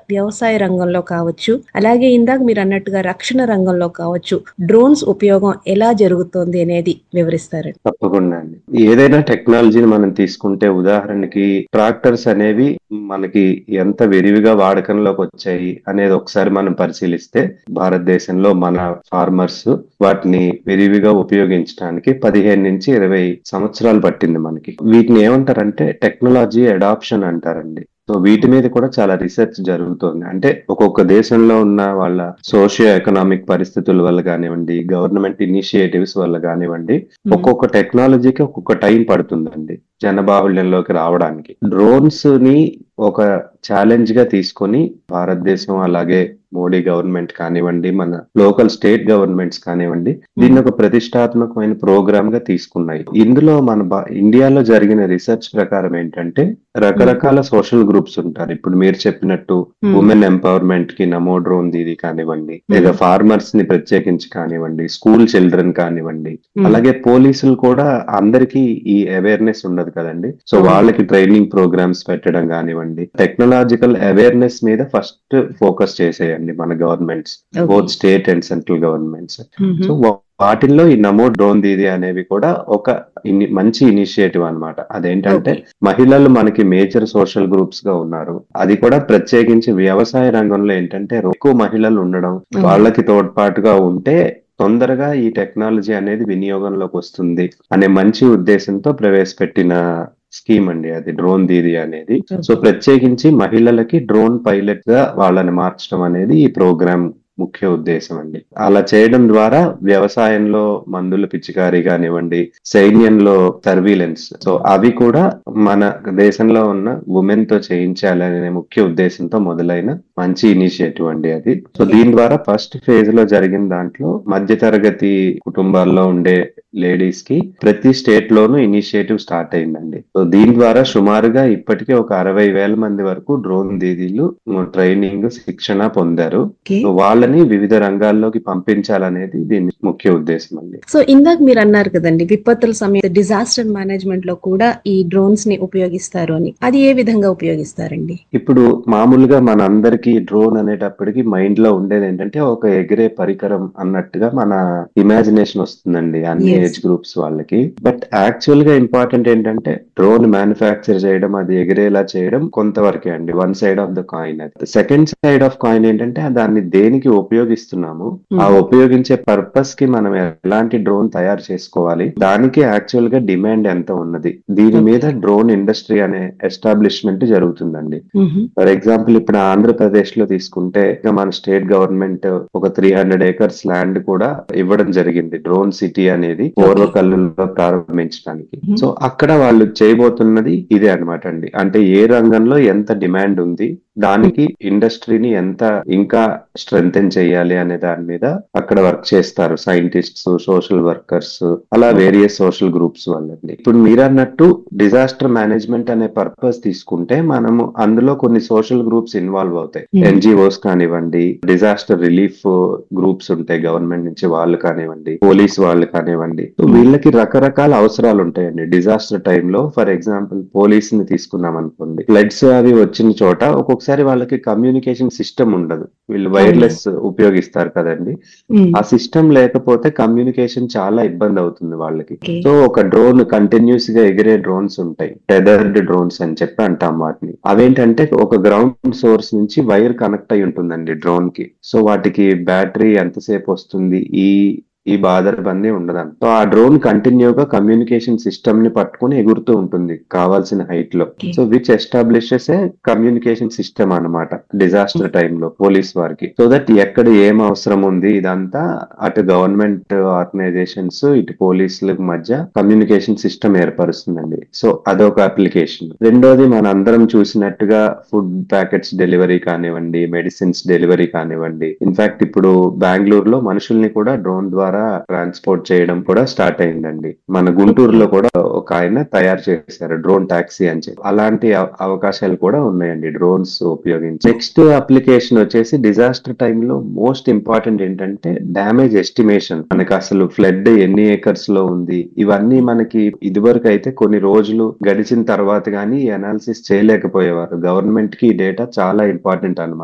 వ్యవసాయ రంగంలో కావచ్చు అలాగే ఇందాక మీరు అన్నట్టుగా రక్షణ రంగంలో కావచ్చు డ్రోన్స్ ఉపయోగం ఎలా జరుగుతోంది అనేది వివరిస్తారండి తప్పకుండా అండి ఏదైనా టెక్నాలజీని మనం తీసుకుంటే ఉదాహరణకి ట్రాక్టర్స్ అనేవి మనకి ఎంత విరివిగా వాడకంలోకి వచ్చాయి అనేది ఒకసారి మనం పరిశీలిస్తే భారతదేశంలో మన ఫార్మర్స్ వాటిని విరివిగా ఉపయోగించడానికి పదిహేను నుంచి ఇరవై సంవత్సరాలు పట్టింది మనకి వీటిని ఏమంటారంటే టెక్నాలజీ అడాప్షన్ అంటారండి సో వీటి మీద కూడా చాలా రీసెర్చ్ జరుగుతోంది అంటే ఒక్కొక్క దేశంలో ఉన్న వాళ్ళ సోషియో ఎకనామిక్ పరిస్థితుల వల్ల కానివ్వండి గవర్నమెంట్ ఇనిషియేటివ్స్ వల్ల కానివ్వండి ఒక్కొక్క టెక్నాలజీకి ఒక్కొక్క టైం పడుతుందండి జనబాహుళ్యంలోకి రావడానికి డ్రోన్స్ ని ఒక ఛాలెంజ్ గా తీసుకొని భారతదేశం అలాగే మోడీ గవర్నమెంట్ కానివ్వండి మన లోకల్ స్టేట్ గవర్నమెంట్స్ కానివ్వండి దీన్ని ఒక ప్రతిష్టాత్మకమైన ప్రోగ్రామ్ గా తీసుకున్నాయి ఇందులో మన బా- ఇండియాలో జరిగిన రీసెర్చ్ ప్రకారం ఏంటంటే రకరకాల సోషల్ గ్రూప్స్ ఉంటారు ఇప్పుడు మీరు చెప్పినట్టు ఉమెన్ ఎంపవర్మెంట్ కి నమో డ్రోన్ దీది కానివ్వండి లేదా ఫార్మర్స్ ని ప్రత్యేకించి కానివ్వండి స్కూల్ చిల్డ్రన్ కానివ్వండి అలాగే పోలీసులు కూడా అందరికీ ఈ అవేర్నెస్ ఉండదు కదండి సో అవును. వాళ్ళకి ట్రైనింగ్ ప్రోగ్రామ్స్ పెట్టడం కానివ్వండి టెక్నాలజికల్ అవేర్నెస్ మీద ఫస్ట్ ఫోకస్ చేసేయండి మన governments both state and central governments so వా- వాటిల్లో ఈ నమో డ్రోన్ దీది అనేవి కూడా ఒక ఇని- మంచి ఇనిషియేటివ్ అన్నమాట అదేంటంటే మహిళలు మనకి మేజర్ సోషల్ గ్రూప్స్ గా ఉన్నారు అది కూడా ప్రత్యేకించి వ్యవసాయ రంగంలో ఏంటంటే ఎక్కువ మహిళలు ఉండడం వాళ్ళకి తోడ్పాటుగా ఉంటే తొందరగా ఈ టెక్నాలజీ అనేది వినియోగంలోకి వస్తుంది అనే మంచి ఉద్దేశంతో ప్రవేశపెట్టిన స్కీమ్ అండి అది డ్రోన్ దీది అనేది సో ప్రత్యేకించి మహిళలకి డ్రోన్ పైలట్ గా వాళ్ళని మార్చడం అనేది ఈ ప్రోగ్రామ్ ముఖ్య ఉద్దేశం అండి అలా చేయడం ద్వారా వ్యవసాయంలో మందుల పిచికారీ కానివ్వండి సైన్యంలో సర్వీలెన్స్ సో అవి కూడా మన దేశంలో ఉన్న ఉమెన్ తో చేయించాలనే ముఖ్య ఉద్దేశంతో మొదలైన మంచి ఇనిషియేటివ్ అండి అది సో దీని ద్వారా ఫస్ట్ ఫేజ్ లో జరిగిన దాంట్లో మధ్యతరగతి కుటుంబాల్లో ఉండే లేడీస్ కి ప్రతి స్టేట్ లోనూ ఇనిషియేటివ్ స్టార్ట్ అయిందండి సో దీని ద్వారా సుమారుగా ఇప్పటికే ఒక అరవై వేల మంది వరకు డ్రోన్ దీదీలు ట్రైనింగ్ శిక్షణ పొందారు ఓకే సో వాళ్ళని వివిధ రంగాల్లోకి పంపించాలనేది దీని ముఖ్య ఉద్దేశం అండి సో ఇందాక మీరు అన్నారు కదండి విపత్తుల సమయ డిజాస్టర్ మేనేజ్మెంట్ లో కూడా ఈ డ్రోన్స్ ని ఉపయోగిస్తారు అని అది ఏ విధంగా ఉపయోగిస్తారండి ఇప్పుడు మామూలుగా మన అందరికి డ్రోన్ అనేటప్పటికి మైండ్ లో ఉండేది ఏంటంటే ఒక ఎగిరే పరికరం అన్నట్టుగా మన ఇమాజినేషన్ వస్తుందండి అన్ని Yes. ఏజ్ గ్రూప్స్ వాళ్ళకి బట్ యాక్చువల్ గా ఇంపార్టెంట్ ఏంటంటే డ్రోన్ మ్యానుఫ్యాక్చర్ చేయడం అది ఎగిరేలా చేయడం కొంతవరకే అండి one side of the coin అది సెకండ్ సైడ్ ఆఫ్ కాయిన్ ఏంటంటే దాన్ని దేనికి ఉపయోగిస్తున్నాము ఆ ఉపయోగించే పర్పస్ కి మనం ఎలాంటి డ్రోన్ తయారు చేసుకోవాలి దానికి యాక్చువల్ గా డిమాండ్ ఎంత ఉన్నది దీని మీద డ్రోన్ ఇండస్ట్రీ అనే ఎస్టాబ్లిష్మెంట్ జరుగుతుందండి మ్మ్. ఫర్ ఎగ్జాంపుల్ ఇప్పుడు ఆంధ్రప్రదేశ్ లో తీసుకుంటే ఇక మన స్టేట్ గవర్నమెంట్ ఒక త్రీ హండ్రెడ్ ఏకర్స్ ల్యాండ్ కూడా ఇవ్వడం జరిగింది డ్రోన్ సిటీ అనేది పూర్వకల్లులో ప్రారంభించడానికి Mhm. సో అక్కడ వాళ్ళు చేయబోతున్నది ఇదే అన్నమాట అండి అంటే ఏ రంగంలో ఎంత డిమాండ్ ఉంది దానికి ఇండస్ట్రీని ఎంత ఇంకా స్ట్రెంగ్ చేయాలి అనే దాని మీద అక్కడ వర్క్ చేస్తారు సైంటిస్ట్స్ సోషల్ వర్కర్స్ అలా వేరియస్ సోషల్ గ్రూప్స్ వాళ్ళండి ఇప్పుడు మీరు అన్నట్టు డిజాస్టర్ మేనేజ్మెంట్ అనే పర్పస్ తీసుకుంటే మనము అందులో కొన్ని సోషల్ గ్రూప్స్ ఇన్వాల్వ్ అవుతాయి Hmm. ఎన్జిఓస్ కానివ్వండి డిజాస్టర్ రిలీఫ్ గ్రూప్స్ ఉంటాయి గవర్నమెంట్ నుంచి వాళ్ళు కానివ్వండి పోలీస్ వాళ్ళు కానివ్వండి సో వీళ్ళకి రకరకాల అవసరాలు ఉంటాయండి డిజాస్టర్ టైంలో ఫర్ ఎగ్జాంపుల్ పోలీస్ ని తీసుకున్నాం అనుకోండి ఫ్లడ్స్ అవి వచ్చిన చోట ఒక్కొక్కసారి వాళ్ళకి కమ్యూనికేషన్ సిస్టమ్ ఉండదు వీళ్ళు వైర్లెస్ ఉపయోగిస్తారు కదండి మ్మ్. ఆ సిస్టమ్ లేకపోతే కమ్యూనికేషన్ చాలా ఇబ్బంది అవుతుంది వాళ్ళకి ఓకే. సో ఒక డ్రోన్ కంటిన్యూస్ గా ఎగిరే డ్రోన్స్ ఉంటాయి టెదర్డ్ డ్రోన్స్ అని చెప్పి అంటాం వాటిని అవేంటంటే ఒక గ్రౌండ్ సోర్స్ నుంచి వైర్ కనెక్ట్ అయి ఉంటుందండి డ్రోన్ కి సో వాటికి బ్యాటరీ ఎంతసేపు వస్తుంది ఈ ఈ బాధరబందీ ఉండదండి సో ఆ డ్రోన్ కంటిన్యూగా కమ్యూనికేషన్ సిస్టమ్ ని పట్టుకుని ఎగురుతూ ఉంటుంది కావాల్సిన హైట్ లో Okay. So which establishes a communication system అన్నమాట డిజాస్టర్ టైంలో పోలీస్ వారికి సో దట్ ఎక్కడ ఏం అవసరం ఉంది ఇదంతా అటు గవర్నమెంట్ ఆర్గనైజేషన్స్ ఇటు పోలీసుల మధ్య కమ్యూనికేషన్ సిస్టమ్ ఏర్పరుస్తుందండి సో అదొక అప్లికేషన్ రెండోది మన అందరం చూసినట్టుగా ఫుడ్ ప్యాకెట్స్ డెలివరీ కానివ్వండి మెడిసిన్స్ డెలివరీ కానివ్వండి ఇన్ఫాక్ట్ ఇప్పుడు బెంగళూరులో మనుషుల్ని కూడా డ్రోన్ ద్వారా ట్రాన్స్పోర్ట్ చేయడం కూడా స్టార్ట్ అయిందండి మన గుంటూరులో కూడా ఒక ఆయన తయారు చేశారు డ్రోన్ టాక్సీ అని చెప్పి అలాంటి అవ- అవకాశాలు కూడా ఉన్నాయండి డ్రోన్స్ ఉపయోగించి నెక్స్ట్ అప్లికేషన్ వచ్చేసి డిజాస్టర్ టైంలో మోస్ట్ ఇంపార్టెంట్ ఏంటంటే డ్యామేజ్ ఎస్టిమేషన్ మనకి అసలు ఫ్లడ్ ఎన్ని ఏకర్స్ లో ఉంది ఇవన్నీ మనకి ఇదివరకు అయితే కొన్ని రోజులు గడిచిన తర్వాత కానీ ఈ అనాలిసిస్ చేయలేకపోయేవారు గవర్నమెంట్ కి ఈ డేటా చాలా ఇంపార్టెంట్ అన్నమాట